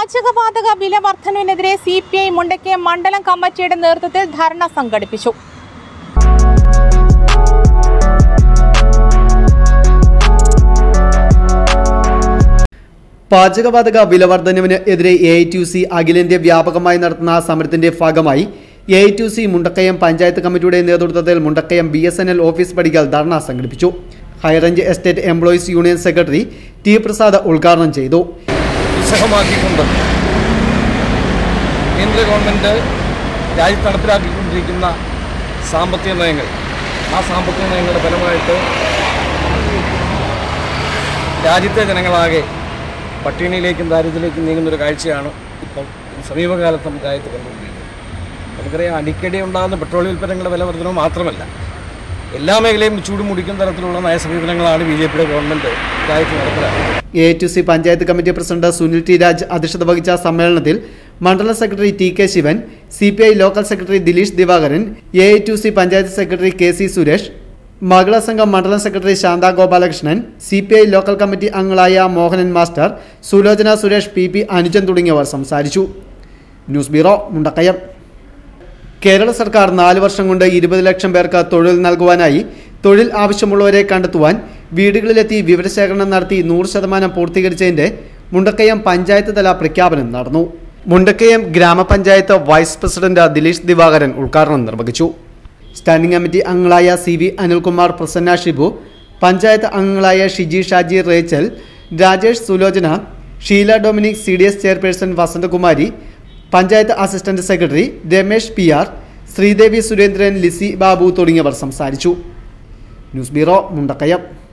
പാചകവാതക വില വർധനവിനെതിരെ സി പി ഐ മുണ്ടയ്ക്ക് മണ്ഡലം കമ്മിറ്റിയുടെ നേതൃത്വത്തിൽ ധർണ സംഘടിപ്പിച്ചു പാചകവാതക വിലവർദ്ധനവിന് എതിരെ എ ഐ ടി സി അഖിലേന്ത്യാ വ്യാപകമായി നടത്തുന്ന സമരത്തിന്റെ ഭാഗമായി A I T C Mundakkayam panchayat കമ്മിറ്റിയുടെ നേതൃത്വത്തിൽ Mundakkayam B S N L office പടിക്കൽ ധർണ സംഘടിപ്പിച്ചു high range estate employees union secretary T Prasad ഉദ്ഘാടനം ചെയ്തു വിശകമാക്കിക്കൊണ്ട് കേന്ദ്ര ഗവൺമെൻറ് രാജ്യത്ത് നടപ്പിലാക്കിക്കൊണ്ടിരിക്കുന്ന സാമ്പത്തിക നയങ്ങൾ ആ സാമ്പത്തിക നയങ്ങളുടെ ഫലമായിട്ട് രാജ്യത്തെ ജനങ്ങളാകെ പട്ടിണിയിലേക്കും ദാരിദ്ര്യത്തിലേക്കും നീങ്ങുന്നൊരു കാഴ്ചയാണ് ഇപ്പം സമീപകാലത്ത് നമുക്ക് രാജ്യത്ത് കണ്ടുകൊണ്ടിരിക്കുന്നത് നമുക്കറിയാം അടിക്കടി ഉണ്ടാകുന്ന പെട്രോൾ ഉൽപ്പന്നങ്ങളുടെ വില വർധനവ് മാത്രമല്ല എല്ലാ മേഖലയും ചൂട് മുടിക്കുന്ന തരത്തിലുള്ള നയസമീപനങ്ങളാണ് ബി ജെ പിയുടെ ഗവൺമെൻറ് രാജ്യത്ത് നടപ്പിലാക്കുന്നത് A I T C panchayat committee president Sunil T Raj അധ്യക്ഷത വഹിച്ച സമ്മേളനത്തിൽ മണ്ഡലം secretary T K Sivan C P I local secretary Dileesh Divakaran A I T C panchayat secretary K C Suresh മഹിളാ സംഘം മണ്ഡലം secretary Santha Gopalakrishnan C P I local committee അംഗങ്ങളായ Mohanan master Sulochana Suresh P P Anujan തുടങ്ങിയവർ സംസാരിച്ചു ന്യൂസ് ബ്യൂറോ മുണ്ടക്കയം കേരള സർക്കാർ നാല് വർഷം കൊണ്ട് ഇരുപത് ലക്ഷം പേർക്ക് തൊഴിൽ നൽകുവാനായി തൊഴിൽ ആവശ്യമുള്ളവരെ കണ്ടെത്തുവാൻ വീടുകളിലെത്തി വിവരശേഖരണം നടത്തി നൂറ് ശതമാനം പൂർത്തീകരിച്ചതിന്റെ മുണ്ടക്കയം പഞ്ചായത്ത് തല പ്രഖ്യാപനം നടന്നു മുണ്ടക്കയം ഗ്രാമപഞ്ചായത്ത് വൈസ് പ്രസിഡന്റ് ദിലീഷ് ദിവാകരൻ ഉദ്ഘാടനം നിർവഹിച്ചു സ്റ്റാൻഡിംഗ് കമ്മിറ്റി അംഗങ്ങളായ സി വി അനിൽകുമാർ പ്രസന്ന ഷിബു പഞ്ചായത്ത് അംഗങ്ങളായ Shiji Shaji Rachel Rajesh Sulochana Sheela Dominic C D S chairperson Vasanthakumari panchayat assistant secretary Ramesh P R Sreedevi Surendran Lissy Babu തുടങ്ങിയവർ സംസാരിച്ചു ന്യൂസ് ബ്യൂറോ മുണ്ടക്കയം